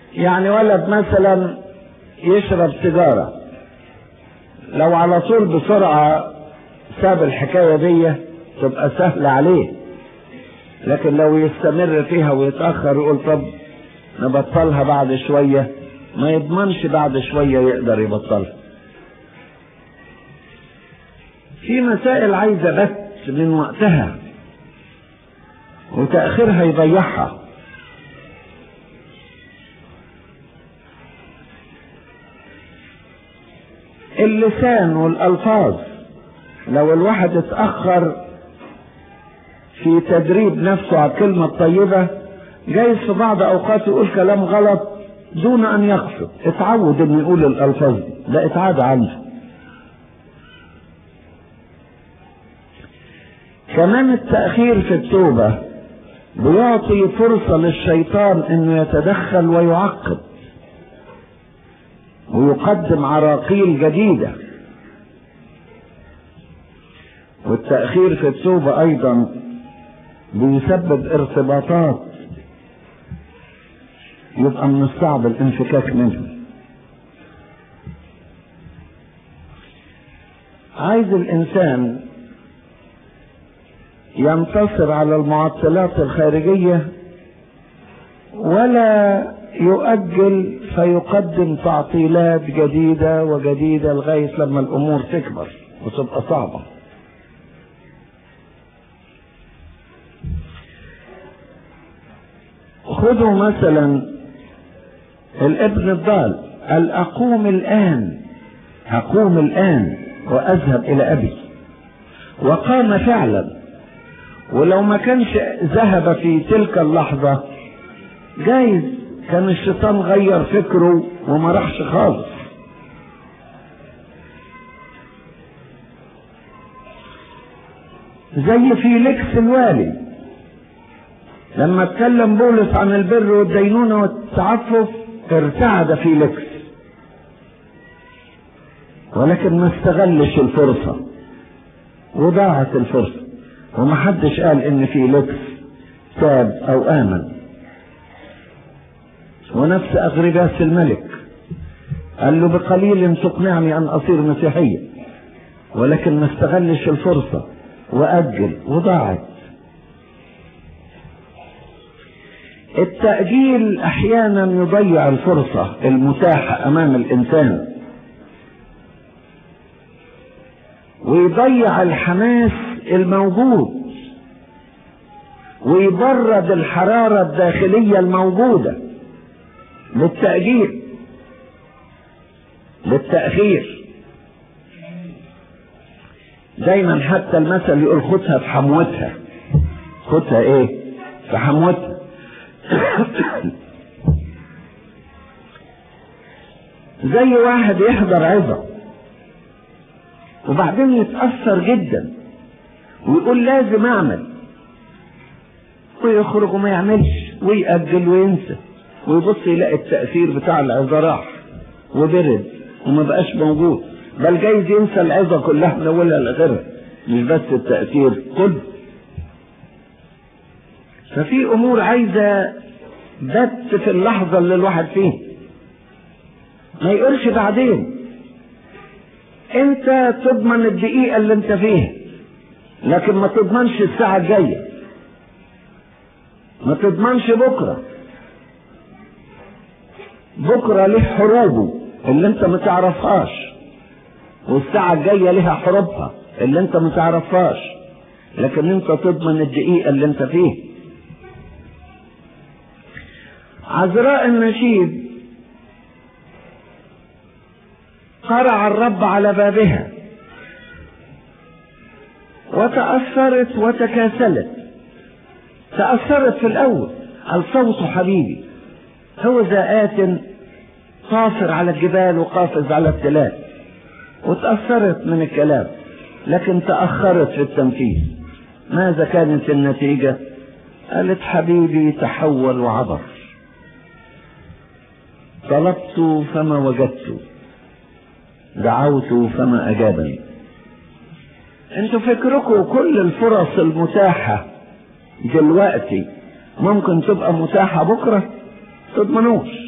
يعني ولد مثلا يشرب سيجارة لو على طول بسرعة ساب الحكاية دي تبقى سهلة عليه لكن لو يستمر فيها ويتأخر يقول طب نبطلها بعد شوية ما يضمنش بعد شوية يقدر يبطلها في مسائل عايزة بس من وقتها وتأخيرها يضيعها اللسان والألفاظ لو الواحد اتأخر في تدريب نفسه على الكلمة الطيبة جايز في بعض أوقات يقول كلام غلط دون أن يقصد اتعود إنه يقول الألفاظ دي ده اتعاد عنه كمان التأخير في التوبة بيعطي فرصة للشيطان انه يتدخل ويعقب ويقدم عراقيل جديدة والتأخير في التوبة ايضا بيسبب ارتباطات يبقى من الصعب الانفكاك منها عايز الانسان ينتصر على المعطلات الخارجية ولا يؤجل فيقدم تعطيلات جديدة وجديدة لغاية لما الأمور تكبر وتبقى صعبة خذوا مثلا الابن الضال قال أقوم الآن أقوم الآن وأذهب إلى أبي وقام فعلا ولو ما كانش ذهب في تلك اللحظة جايز كان الشيطان غير فكره وما راحش خالص زي فيليكس الوالي لما اتكلم بولس عن البر والدينونة والتعفف ارتعد فيليكس ولكن ما استغلش الفرصة وضاعت الفرصة ومحدش قال ان فيليكس تاب او امن ونفس اغرباس الملك قال له بقليل تقنعني ان اصير مسيحيا ولكن ما استغلش الفرصة واجل وضاعت التأجيل احيانا يضيع الفرصة المتاحة امام الانسان ويضيع الحماس الموجود ويبرد الحرارة الداخلية الموجودة للتأجيل للتأخير دايما حتى المثل يقول خدها في حموتها خدها ايه في حموتها زي واحد يحضر عظة وبعدين يتأثر جدا ويقول لازم اعمل ويخرج وما يعملش ويأجل وينسى ويبص يلاقي التأثير بتاع العظة راح وبرد وما بقاش موجود بل جايز ينسى العظة كلها من اولها لاخرها مش بس التأثير كله ففي امور عايزة بت في اللحظة اللي الواحد فيه ما يقولش بعدين انت تضمن الدقيقة اللي انت فيها لكن ما تضمنش الساعة الجاية ما تضمنش بكرة بكرة له حروبه اللي انت ما تعرفهاش والساعة الجاية لها حروبها اللي انت ما تعرفهاش لكن انت تضمن الدقيقة اللي انت فيه عذراء النشيد قرع الرب على بابها وتأثرت وتكاسلت تأثرت في الأول الصوت حبيبي هو ذا آت قاصر على الجبال وقافز على التلال وتأثرت من الكلام لكن تأخرت في التنفيذ ماذا كانت النتيجة قالت حبيبي تحول وعبر طلبت فما وجدت دعوت فما أجابني انتوا فكركم كل الفرص المتاحة دلوقتي ممكن تبقى متاحة بكرة تضمنوش